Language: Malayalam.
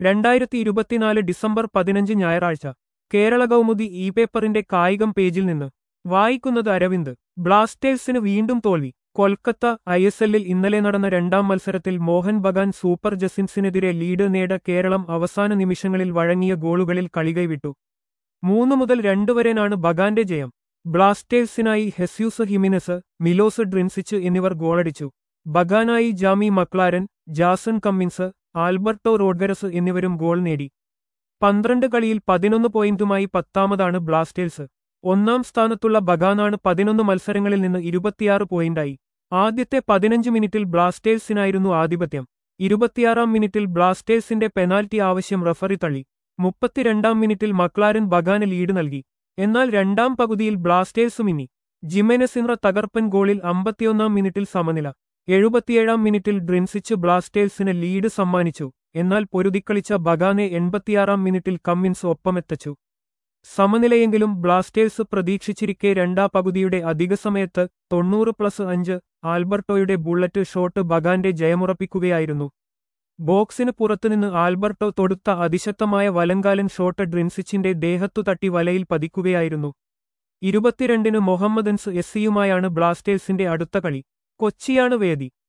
രണ്ടായിരത്തി ഇരുപത്തിനാല് ഡിസംബർ പതിനഞ്ച് ഞായറാഴ്ച കേരള കൗമുദി ഇ പേപ്പറിന്റെ കായികം പേജിൽ നിന്ന് വായിക്കുന്നത് അരവിന്ദ് ബ്ലാസ്റ്റേഴ്സിന് വീണ്ടും തോൽവി കൊൽക്കത്ത ഐ എസ് എല്ലിൽ ഇന്നലെ നടന്ന രണ്ടാം മത്സരത്തിൽ മോഹൻ ബഗാൻ സൂപ്പർ ജസിൻസിനെതിരെ ലീഡ് നേട കേരളം അവസാന നിമിഷങ്ങളിൽ വഴങ്ങിയ ഗോളുകളിൽ കളികൈവിട്ടു മൂന്ന് മുതൽ രണ്ട് വരെനാണ് ബഗാന്റെ ജയം ബ്ലാസ്റ്റേഴ്സിനായി ഹെസ്യൂസ് ഹിമിനസ് മിലോസ് ഡ്രിൻസിച്ച് എന്നിവർ ഗോളടിച്ചു ബഗാനായി Jamie Maclaren Jason Cummings Alberto Rodriguez എന്നിവരും ഗോൾ നേടി പന്ത്രണ്ട് കളിയിൽ പതിനൊന്ന് പോയിന്റുമായി പത്താമതാണ് ബ്ലാസ്റ്റേഴ്സ് ഒന്നാം സ്ഥാനത്തുള്ള ബഗാനാണ് പതിനൊന്ന് മത്സരങ്ങളിൽ നിന്ന് ഇരുപത്തിയാറ് പോയിന്റായി ആദ്യത്തെ പതിനഞ്ച് മിനിറ്റിൽ ബ്ലാസ്റ്റേഴ്സിനായിരുന്നു ആധിപത്യം ഇരുപത്തിയാറാം മിനിറ്റിൽ ബ്ലാസ്റ്റേഴ്സിന്റെ പെനാൽറ്റി ആവശ്യം റഫറി തള്ളി മുപ്പത്തിരണ്ടാം മിനിറ്റിൽ മക്ലാരൻ ബഗാന് ലീഡ് നൽകി എന്നാൽ രണ്ടാം പകുതിയിൽ ബ്ലാസ്റ്റേഴ്സ് മിന്നി ജിമെനസിൻറ തകർപ്പൻ ഗോളിൽ അമ്പത്തിയൊന്നാം മിനിറ്റിൽ സമനില എഴുപത്തിയേഴാം മിനിറ്റിൽ ഡ്രിൻസിച്ച് ബ്ലാസ്റ്റേഴ്സിന് ലീഡ് സമ്മാനിച്ചു എന്നാൽ പൊരുതിക്കളിച്ച ബഗാനെ എൺപത്തിയാറാം മിനിറ്റിൽ കമ്മിൻസ് ഒപ്പമെത്തച്ചു സമനിലയെങ്കിലും ബ്ലാസ്റ്റേഴ്സ് പ്രതീക്ഷിച്ചിരിക്കെ രണ്ടാം പകുതിയുടെ അധിക സമയത്ത് തൊണ്ണൂറ് പ്ലസ് അഞ്ച് ആൽബർട്ടോയുടെ ബുള്ളറ്റ് ഷോട്ട് ബഗാന്റെ ജയമുറപ്പിക്കുകയായിരുന്നു ബോക്സിന് പുറത്തുനിന്ന് ആൽബർട്ടോ തൊടുത്ത അതിശക്തമായ വലങ്കാലൻ ഷോട്ട് ഡ്രിൻസിച്ചിന്റെ ദേഹത്തു തട്ടി വലയിൽ പതിക്കുകയായിരുന്നു ഇരുപത്തിരണ്ടിന് മൊഹമ്മദൻസ് എസ്സിയുമായാണ് ബ്ലാസ്റ്റേഴ്സിന്റെ അടുത്ത കളി കൊച്ചിയാണ് വേദി